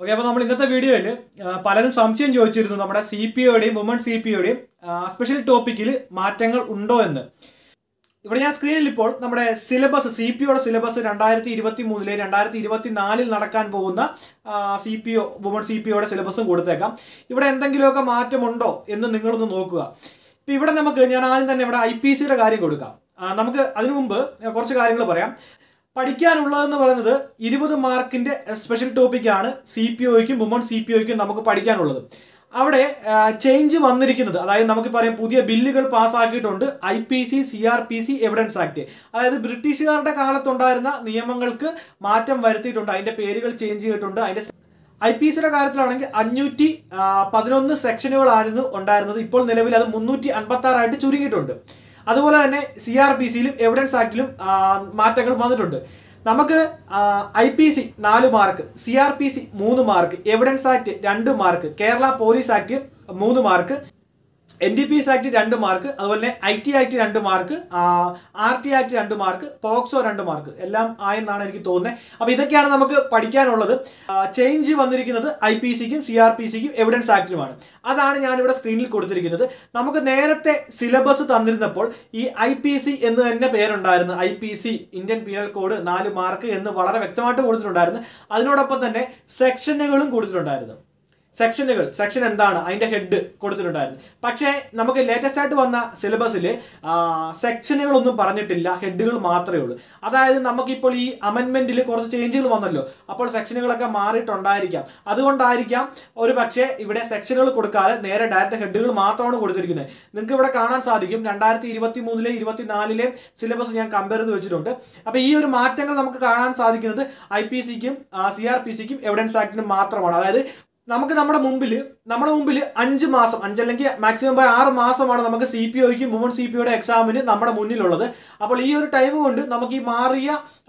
okay അപ്പോൾ നമ്മൾ ഇന്നത്തെ വീഡിയോയിൽ പലരും സംശയം ചോദിച്ചിരുന്നു നമ്മുടെ സി പി ഒയുടെയും വുമൺ സി പി ഒയുടെയും സ്പെഷ്യൽ ടോപ്പിക്കിൽ മാറ്റങ്ങൾ ഉണ്ടോ എന്ന് ഇവിടെ ഞാൻ സ്ക്രീനിൽ ഇപ്പോൾ നമ്മുടെ സിലബസ് സി പി ഒയുടെ സിലബസ് രണ്ടായിരത്തി ഇരുപത്തി മൂന്നിലെ രണ്ടായിരത്തി ഇരുപത്തി നാലിൽ നടക്കാൻ പോകുന്ന C P O woman C P ഒയുടെ സിലബസും കൊടുത്തേക്കാം ഇവിടെ എന്തെങ്കിലുമൊക്കെ മാറ്റമുണ്ടോ എന്ന് നിങ്ങളൊന്ന് നോക്കുക ഇപ്പം ഇവിടെ നമുക്ക് ഞാൻ ആദ്യം തന്നെ ഇവിടെ ഐ പി സിയുടെ കാര്യം കൊടുക്കാം ആ, നമുക്ക് അതിനു മുമ്പ് കുറച്ച് കാര്യങ്ങൾ പറയാം പഠിക്കാനുള്ളതെന്ന് പറയുന്നത് ഇരുപത് മാർക്കിന്റെ സ്പെഷ്യൽ ടോപ്പിക്കാണ് സി പി ഒയ്ക്കും വുമൺ സി പി ഒയ്ക്കും നമുക്ക് പഠിക്കാനുള്ളത് അവിടെ ചേഞ്ച് വന്നിരിക്കുന്നത് അതായത് നമുക്ക് പറയാം പുതിയ ബില്ലുകൾ പാസ്സാക്കിയിട്ടുണ്ട് I P C C R P C evidence act അതായത് ബ്രിട്ടീഷുകാരുടെ കാലത്തുണ്ടായിരുന്ന നിയമങ്ങൾക്ക് മാറ്റം വരുത്തിയിട്ടുണ്ട് അതിന്റെ പേരുകൾ ചേഞ്ച് ചെയ്തിട്ടുണ്ട് അതിന്റെ ഐ പി സിയുടെ കാര്യത്തിലാണെങ്കിൽ അഞ്ഞൂറ്റി പതിനൊന്ന് സെക്ഷനുകളായിരുന്നു ഉണ്ടായിരുന്നത് ഇപ്പോൾ നിലവിൽ അത് മുന്നൂറ്റി അൻപത്തി ആറായിട്ട് ചുരുങ്ങിയിട്ടുണ്ട് അതുപോലെ തന്നെ സി ആർ പി സിയിലും എവിഡൻസ് ആക്ടിലും ആ, മാറ്റങ്ങൾ വന്നിട്ടുണ്ട് നമുക്ക് ഐ പി സി നാല് mark C R P C മൂന്ന് മാർക്ക് എവിഡൻസ് ആക്ട് രണ്ട് മാർക്ക് കേരള പോലീസ് ആക്ട് മൂന്ന് mark N D P S act രണ്ട് മാർക്ക് അതുപോലെ തന്നെ ഐ ടി ആക്ട് രണ്ട് മാർക്ക് ആർ ടി ആക്ട് രണ്ട് മാർക്ക് പോക്സോ രണ്ട് മാർക്ക് എല്ലാം ആയെന്നാണ് എനിക്ക് തോന്നുന്നത് അപ്പോൾ ഇതൊക്കെയാണ് നമുക്ക് പഠിക്കാനുള്ളത് ചേഞ്ച് വന്നിരിക്കുന്നത് ഐ പി സിക്കും സി ആർ പി സിക്കും എവിഡൻസ് ആക്ടിനുമാണ് അതാണ് ഞാനിവിടെ സ്ക്രീനിൽ കൊടുത്തിരിക്കുന്നത് നമുക്ക് നേരത്തെ സിലബസ് തന്നിരുന്നപ്പോൾ ഈ ഐ പി സി എന്ന് തന്നെ പേരുണ്ടായിരുന്നു I P C Indian penal code നാല് മാർക്ക് എന്ന് വളരെ വ്യക്തമായിട്ട് കൊടുത്തിട്ടുണ്ടായിരുന്നു അതിനോടൊപ്പം തന്നെ സെക്ഷനുകളും കൊടുത്തിട്ടുണ്ടായിരുന്നു സെക്ഷനുകൾ സെക്ഷൻ എന്താണ് അതിന്റെ ഹെഡ് കൊടുത്തിട്ടുണ്ടായിരുന്നു പക്ഷേ നമുക്ക് ലേറ്റസ്റ്റ് ആയിട്ട് വന്ന സിലബസിൽ സെക്ഷനുകളൊന്നും പറഞ്ഞിട്ടില്ല ഹെഡുകൾ മാത്രമേ ഉള്ളൂ അതായത് നമുക്കിപ്പോൾ ഈ അമെൻമെന്റിൽ കുറച്ച് ചേഞ്ചുകൾ വന്നല്ലോ അപ്പോൾ സെക്ഷനുകളൊക്കെ മാറിയിട്ടുണ്ടായിരിക്കാം അതുകൊണ്ടായിരിക്കാം ഒരു പക്ഷേ ഇവിടെ സെക്ഷനുകൾ കൊടുക്കാതെ നേരെ ഡയറക്റ്റ് ഹെഡുകൾ മാത്രമാണ് കൊടുത്തിരിക്കുന്നത് നിങ്ങൾക്ക് ഇവിടെ കാണാൻ സാധിക്കും രണ്ടായിരത്തി ഇരുപത്തി മൂന്നിലെ ഇരുപത്തിനാലിലെ സിലബസ് ഞാൻ കമ്പയർ ചെയ്ത് വെച്ചിട്ടുണ്ട് അപ്പോൾ ഈ ഒരു മാറ്റങ്ങൾ നമുക്ക് കാണാൻ സാധിക്കുന്നത് ഐ പി സിക്കും സി ആർ പി സിക്കും എവിഡൻസ് ആക്ടിനും മാത്രമാണ് അതായത് നമുക്ക് നമ്മുടെ മുമ്പിൽ നമ്മുടെ മുമ്പിൽ അഞ്ച് മാസം അഞ്ചല്ലെങ്കിൽ മാക്സിമം പോയി ആറ് മാസമാണ് നമുക്ക് സി പി ഒയ്ക്കും വുമൺ സി പി ഒയുടെ എക്സാമിന് നമ്മുടെ മുന്നിലുള്ളത് അപ്പോൾ ഈ ഒരു ടൈം കൊണ്ട് നമുക്ക് ഈ മാറിയ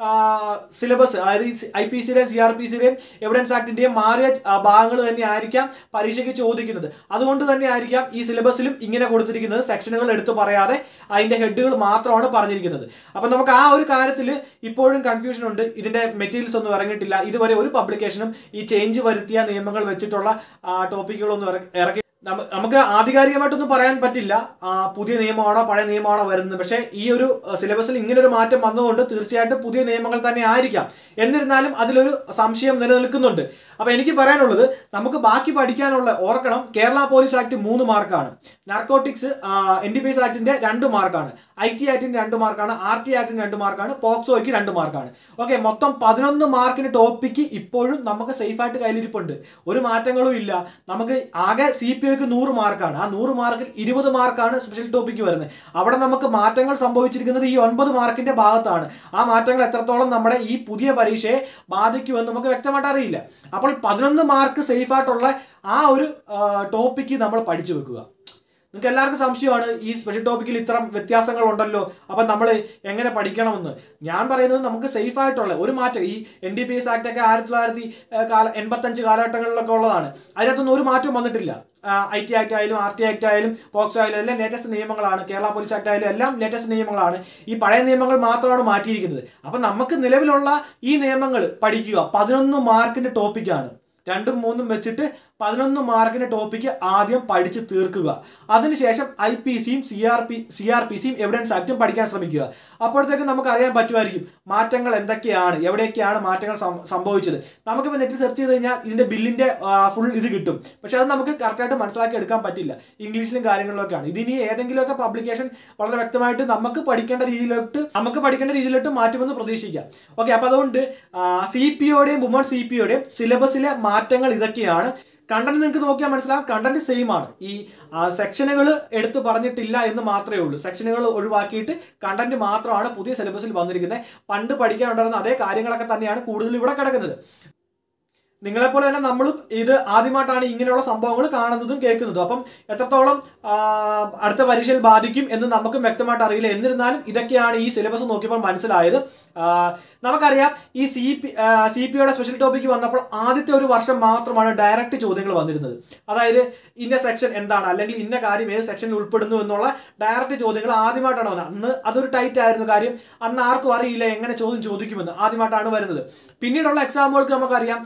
സിലബസ് അതായത് ഐ പി സിയുടെയും സി ആർ പി സിയുടെയും എവിഡൻസ് ആക്ടിന്റെയും മാറിയ ഭാഗങ്ങൾ തന്നെ ആയിരിക്കാം പരീക്ഷയ്ക്ക് ചോദിക്കുന്നത് അതുകൊണ്ട് തന്നെ ആയിരിക്കാം ഈ സിലബസിലും ഇങ്ങനെ കൊടുത്തിരിക്കുന്നത് സെക്ഷനുകൾ എടുത്തു പറയാതെ അതിന്റെ ഹെഡുകൾ മാത്രമാണ് പറഞ്ഞിരിക്കുന്നത് അപ്പം നമുക്ക് ആ ഒരു കാര്യത്തിൽ ഇപ്പോഴും കൺഫ്യൂഷൻ ഉണ്ട് ഇതിന്റെ മെറ്റീരിയൽസ് ഒന്നും ഇറങ്ങിയിട്ടില്ല ഇതുവരെ ഒരു പബ്ലിക്കേഷനും ഈ ചേഞ്ച് വരുത്തിയ നിയമങ്ങൾ വെച്ചിട്ടുള്ള ടോപ്പിക്കുകളൊന്നും ഇറ- ഇറക്കി നമ്മ- നമുക്ക് ആധികാരികമായിട്ടൊന്നും പറയാൻ പറ്റില്ല ആ, പുതിയ നിയമമാണോ പഴയ നിയമമാണോ വരുന്നത് പക്ഷേ ഈ ഒരു സിലബസിൽ ഇങ്ങനെ ഒരു മാറ്റം വന്നതുകൊണ്ട് തീർച്ചയായിട്ടും പുതിയ നിയമങ്ങൾ തന്നെ ആയിരിക്കാം എന്നിരുന്നാലും അതിലൊരു സംശയം നിലനിൽക്കുന്നുണ്ട് അപ്പൊ എനിക്ക് പറയാനുള്ളത് നമുക്ക് ബാക്കി പഠിക്കാനുള്ള ഓർക്കണം കേരള പോലീസ് ആക്ട് മൂന്ന് മാർക്കാണ് narcotics N D P S ആക്ടിന്റെ രണ്ട് മാർക്കാണ് ഐ ടി ആക്ടിന് രണ്ട് മാർക്കാണ് ആർ ടി ആക്ടിന് രണ്ട് മാർക്കാണ് പോക്സോയ്ക്ക് രണ്ട് മാർക്കാണ് ഓക്കെ മൊത്തം പതിനൊന്ന് മാർക്കിന് ടോപ്പിക്ക് ഇപ്പോഴും നമുക്ക് സേഫ് ആയിട്ട് കയ്യിലിരിപ്പുണ്ട് ഒരു മാറ്റങ്ങളും ഇല്ല നമുക്ക് ആകെ സി പി ഒക്ക് നൂറ് മാർക്കാണ് ആ നൂറ് മാർക്കിൽ ഇരുപത് മാർക്കാണ് സ്പെഷ്യൽ ടോപ്പിക്ക് വരുന്നത് അവിടെ നമുക്ക് മാറ്റങ്ങൾ സംഭവിച്ചിരിക്കുന്നത് ഈ ഒൻപത് മാർക്കിന്റെ ഭാഗത്താണ് ആ മാറ്റങ്ങൾ എത്രത്തോളം നമ്മുടെ ഈ പുതിയ പരീക്ഷയെ ബാധിക്കുമെന്ന് നമുക്ക് വ്യക്തമായിട്ട് അറിയില്ല അപ്പോൾ പതിനൊന്ന് മാർക്ക് സേഫ് ആയിട്ടുള്ള ആ ഒരു ടോപ്പിക്ക് നമ്മൾ പഠിച്ചു വെക്കുക നിങ്ങൾക്ക് എല്ലാവർക്കും സംശയമാണ് ഈ സ്പെഷ്യൽ ടോപ്പിക്കിൽ ഇത്ര വ്യത്യാസങ്ങൾ ഉണ്ടല്ലോ അപ്പം നമ്മൾ എങ്ങനെ പഠിക്കണമെന്ന് ഞാൻ പറയുന്നത് നമുക്ക് സേഫ് ആയിട്ടുള്ള ഒരു മാറ്റം ഈ N D P S act ഒക്കെ ആയിരത്തി തൊള്ളായിരത്തി ഏഹ്, കാല എൺപത്തഞ്ച് കാലഘട്ടങ്ങളിലൊക്കെ ഉള്ളതാണ് അതിനകത്തൊന്നും ഒരു മാറ്റവും വന്നിട്ടില്ല ഐ ടി ആക്ട് ആയാലും ആർ ടി ആക്ട് ആയാലും പോക്സോ ആയാലും എല്ലാം ലേറ്റസ്റ്റ് നിയമങ്ങളാണ് കേരള പോലീസ് ആക്ട് ആയാലും എല്ലാം ലേറ്റസ്റ്റ് നിയമങ്ങളാണ് ഈ പഴയ നിയമങ്ങൾ മാത്രമാണ് മാറ്റിയിരിക്കുന്നത് അപ്പം നമുക്ക് നിലവിലുള്ള ഈ നിയമങ്ങൾ പഠിക്കുക പതിനൊന്ന് മാർക്കിന്റെ ടോപ്പിക്കാണ് രണ്ടും മൂന്നും വെച്ചിട്ട് പതിനൊന്ന് മാർക്കിന്റെ ടോപ്പിക്ക് ആദ്യം പഠിച്ച് തീർക്കുക അതിനുശേഷം ഐ പി സിയും C R P C R P സിയും എവിഡൻസ് ആക്റ്റും പഠിക്കാൻ ശ്രമിക്കുക അപ്പോഴത്തേക്കും നമുക്ക് അറിയാൻ പറ്റുമായിരിക്കും മാറ്റങ്ങൾ എന്തൊക്കെയാണ് എവിടെയൊക്കെയാണ് മാറ്റങ്ങൾ സം- സംഭവിച്ചത് നമുക്കിപ്പോൾ നെറ്റ് സെർച്ച് ചെയ്ത് കഴിഞ്ഞാൽ ഇതിന്റെ ബില്ലിന്റെ ഫുൾ ഇത് കിട്ടും പക്ഷെ അത് നമുക്ക് കറക്റ്റായിട്ട് മനസ്സിലാക്കി എടുക്കാൻ പറ്റില്ല ഇംഗ്ലീഷിലും കാര്യങ്ങളിലൊക്കെയാണ് ഇതിനി ഏതെങ്കിലുമൊക്കെ പബ്ലിക്കേഷൻ വളരെ വ്യക്തമായിട്ട് നമുക്ക് പഠിക്കേണ്ട രീതിയിലോട്ട് നമുക്ക് പഠിക്കേണ്ട രീതിയിലോട്ട് മാറ്റുമെന്ന് പ്രതീക്ഷിക്കാം ഓക്കെ അപ്പോൾ അതുകൊണ്ട് സി പി ഒയുടെയും വുമൺ സി പി ഒയുടെയും സിലബസിലെ മാറ്റങ്ങൾ ഇതൊക്കെയാണ് കണ്ടന്റ് നിങ്ങൾക്ക് നോക്കിയാൽ മനസ്സിലാവും കണ്ടന്റ് സെയിം ആണ് ഈ സെക്ഷനുകൾ എടുത്തു പറഞ്ഞിട്ടില്ല എന്ന് മാത്രമേ ഉള്ളൂ സെക്ഷനുകൾ ഒഴിവാക്കിയിട്ട് കണ്ടന്റ് മാത്രമാണ് പുതിയ സിലബസിൽ വന്നിരിക്കുന്നത് പണ്ട് പഠിക്കാനുണ്ടായിരുന്ന അതേ കാര്യങ്ങളൊക്കെ തന്നെയാണ് കൂടുതൽ ഇവിടെ കിടക്കുന്നത് നിങ്ങളെപ്പോലെ തന്നെ നമ്മളും ഇത് ആദ്യമായിട്ടാണ് ഇങ്ങനെയുള്ള സംഭവങ്ങൾ കാണുന്നതും കേൾക്കുന്നതും അപ്പം എത്രത്തോളം ആ, അടുത്ത പരീക്ഷയിൽ ബാധിക്കും എന്ന് നമുക്കും വ്യക്തമായിട്ട് അറിയില്ല എന്നിരുന്നാലും ഇതൊക്കെയാണ് ഈ സിലബസ് നോക്കിയപ്പോൾ മനസ്സിലായത് ആ, നമുക്കറിയാം ഈ സി പി സി പി യുടെ സ്പെഷ്യൽ ടോപ്പിക്ക് വന്നപ്പോൾ ആദ്യത്തെ ഒരു വർഷം മാത്രമാണ് ഡയറക്റ്റ് ചോദ്യങ്ങൾ വന്നിരുന്നത് അതായത് ഇന്ന സെക്ഷൻ എന്താണ് അല്ലെങ്കിൽ ഇന്ന കാര്യം ഏത് സെക്ഷനിൽ ഉൾപ്പെടുന്നു എന്നുള്ള ഡയറക്റ്റ് ചോദ്യങ്ങൾ ആദ്യമായിട്ടാണ് വന്നത് അന്ന് അതൊരു ടൈറ്റ് ആയിരുന്നു കാര്യം അന്ന് ആർക്കും അറിയില്ല എങ്ങനെ ചോദ്യം ചോദിക്കുമെന്ന് ആദ്യമായിട്ടാണ് വരുന്നത് പിന്നീടുള്ള എക്സാമുകൾക്ക് നമുക്കറിയാം ഈ ഐ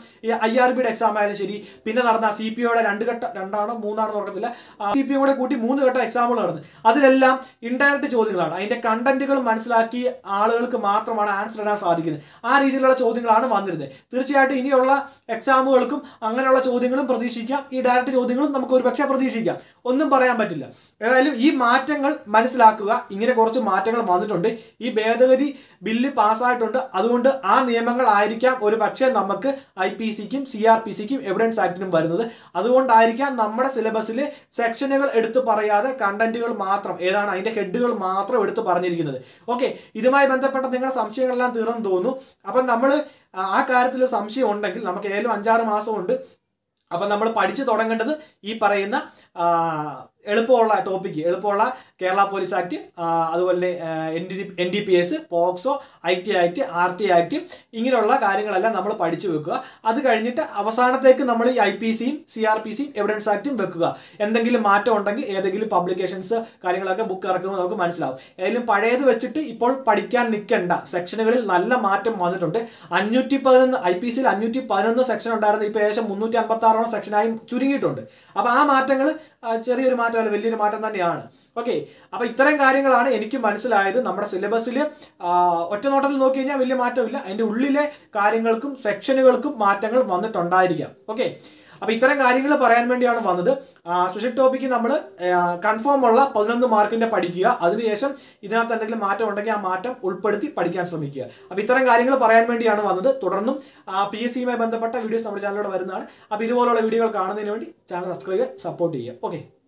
ഐ ആർ ബിയുടെ എക്സാം ആയാലും ശരി പിന്നെ നടന്ന സി പി ഒയുടെ രണ്ട് ഘട്ട രണ്ടാണോ മൂന്നാണോ ഓർക്കത്തില്ല സി പി കൂടെ കൂട്ടി മൂന്ന് ഘട്ട എക്സാമുകൾ നടന്നു അതിലെല്ലാം ഇൻഡയറക്റ്റ് ചോദ്യങ്ങളാണ് അതിന്റെ കണ്ടന്റുകൾ മനസ്സിലാക്കി ആളുകൾക്ക് മാത്രമാണ് ആൻസർ ഇടാൻ സാധിക്കുന്നത് ആ രീതിയിലുള്ള ചോദ്യങ്ങളാണ് വന്നിരുന്നത് തീർച്ചയായിട്ടും ഇനിയുള്ള എക്സാമുകൾക്കും അങ്ങനെയുള്ള ചോദ്യങ്ങളും പ്രതീക്ഷിക്കാം ഈ ഡയറക്റ്റ് ചോദ്യങ്ങളും നമുക്ക് ഒരുപക്ഷെ പ്രതീക്ഷിക്കാം ഒന്നും പറയാൻ പറ്റില്ല ഏതായാലും ഈ മാറ്റങ്ങൾ മനസ്സിലാക്കുക ഇങ്ങനെ കുറച്ച് മാറ്റങ്ങൾ വന്നിട്ടുണ്ട് ഈ ഭേദഗതി ബില്ല് പാസ്സായിട്ടുണ്ട് അതുകൊണ്ട് ആ നിയമങ്ങൾ ആയിരിക്കാം ഒരു പക്ഷേ നമുക്ക് ഐ പി സിക്കും സി ആർ പി സിക്കും എവിഡൻസ് ആക്ടിനും വരുന്നത് അതുകൊണ്ടായിരിക്കാം നമ്മുടെ സിലബസിൽ സെക്ഷനുകൾ എടുത്തു പറയാതെ കണ്ടന്റുകൾ മാത്രം ഏതാണ് അതിന്റെ ഹെഡുകൾ മാത്രം എടുത്തു പറഞ്ഞിരിക്കുന്നത് ഓക്കെ ഇതുമായി ബന്ധപ്പെട്ട നിങ്ങളുടെ സംശയങ്ങളെല്ലാം തീർന്നു തോന്നുന്നു അപ്പം നമ്മൾ ആ കാര്യത്തിൽ ഒരു സംശയം ഉണ്ടെങ്കിൽ നമുക്ക് ഏതായാലും അഞ്ചാറ് മാസമുണ്ട് അപ്പം നമ്മൾ പഠിച്ചു തുടങ്ങേണ്ടത് ഈ പറയുന്ന ആ, എളുപ്പമുള്ള ടോപ്പിക്ക് എളുപ്പമുള്ള കേരള പോലീസ് ആക്ട് ആ, അതുപോലെ N D N D P S POCSO I T act R T act ഇങ്ങനെയുള്ള കാര്യങ്ങളെല്ലാം നമ്മൾ പഠിച്ചു വെക്കുക അത് കഴിഞ്ഞിട്ട് അവസാനത്തേക്ക് നമ്മൾ ഈ ഐ പി സിയും സി ആർ പി സിയും എവിഡൻസ് ആക്ടും വെക്കുക എന്തെങ്കിലും മാറ്റം ഉണ്ടെങ്കിൽ ഏതെങ്കിലും പബ്ലിക്കേഷൻസ് കാര്യങ്ങളൊക്കെ ബുക്ക് ഇറക്കുമ്പോൾ നമുക്ക് മനസ്സിലാവും ഏതെങ്കിലും പഴയത് വെച്ചിട്ട് ഇപ്പോൾ പഠിക്കാൻ നിൽക്കേണ്ട സെക്ഷനുകളിൽ നല്ല മാറ്റം വന്നിട്ടുണ്ട് അഞ്ഞൂറ്റി പതിനൊന്ന് ഐ പി സിയിൽ അഞ്ഞൂറ്റി പതിനൊന്ന് സെക്ഷൻ ഉണ്ടായിരുന്നു ഇപ്പോൾ ഏകദേശം മുന്നൂറ്റി അമ്പത്തി ആറോളം സെക്ഷനായി ചുരുങ്ങിയിട്ടുണ്ട് അപ്പോൾ ആ മാറ്റങ്ങൾ ചെറിയൊരു മാറ്റമല്ല വലിയൊരു മാറ്റം തന്നെയാണ് ഓക്കെ അപ്പോൾ ഇത്തരം കാര്യങ്ങളാണ് എനിക്ക് മനസ്സിലായത് നമ്മുടെ സിലബസിൽ ഒറ്റ നോട്ടത്തിൽ നോക്കി കഴിഞ്ഞാൽ വലിയ മാറ്റമില്ല അതിൻ്റെ ഉള്ളിലെ കാര്യങ്ങൾക്കും സെക്ഷനുകൾക്കും മാറ്റങ്ങൾ വന്നിട്ടുണ്ടായിരിക്കാം ഓക്കെ അപ്പോൾ ഇത്തരം കാര്യങ്ങൾ പറയാൻ വേണ്ടിയാണ് വന്നത് സ്പെഷ്യൽ ടോപ്പിക്ക് നമ്മൾ കൺഫേം ഉള്ള പതിനൊന്ന് മാർക്കിന്റെ പഠിക്കുക അതിനുശേഷം ഇതിനകത്ത് എന്തെങ്കിലും മാറ്റം ഉണ്ടെങ്കിൽ ആ മാറ്റം ഉൾപ്പെടുത്തി പഠിക്കാൻ ശ്രമിക്കുക അപ്പോൾ ഇത്തരം കാര്യങ്ങൾ പറയാൻ വേണ്ടിയാണ് വന്നത് തുടർന്നും പി എസ് സിയുമായി ബന്ധപ്പെട്ട വീഡിയോസ് നമ്മുടെ ചാനലിലൂടെ വരുന്നതാണ് അപ്പോൾ ഇതുപോലുള്ള വീഡിയോകൾ കാണുന്നതിന് വേണ്ടി ചാനൽ സബ്സ്ക്രൈബ് സപ്പോർട്ട് ചെയ്യുക ഓക്കെ